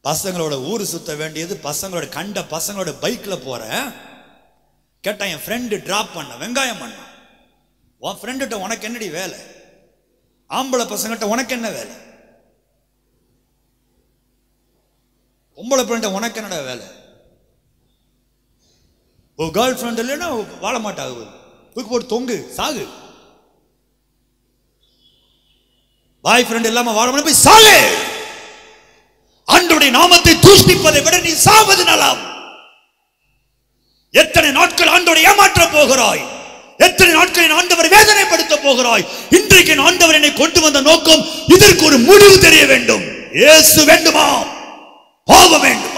பசங்களோட ஊர் சுத்த வேண்டியது பசங்களோட கண்ட பசங்களோட பைக்ல போறேன் கேட்டான் என் ஃப்ரெண்டு டிராப் பண்ண வெங்காயம் பண்ண உன் ஃப்ரெண்டுகிட்ட உனக்கு என்னடி வேலை ஆம்பளை பசங்கிட்ட உனக்கு என்ன வேலை பொம்பளை ஃப்ரெண்ட உனக்கு என்னடா வேலை ஒரு கேர்ள் ஃப்ரெண்ட் இல்லைன்னா வாழ மாட்டாங்க தூக்கி போட்டு தொங்கு சாகு பாய் ஃப்ரெண்ட் இல்லாம வாழ முடியும் போய் சாகு ஆண்டுடைய நாமத்தை தூஷ்ணிப்பதை விட நீ சாவது நலம் எத்தனை நாட்கள் ஆண்டோட ஏமாற்ற போகிறாய் எத்தனை நாட்கள் என் ஆண்டவர் வேதனைப்படுத்த போகிறாய் இன்றைக்கு என் ஆண்டவர் என்னை கொண்டு வந்த நோக்கம் இதற்கு ஒரு முடிவு தெரிய வேண்டும் இயேசு வேண்டுமா போக வேண்டும்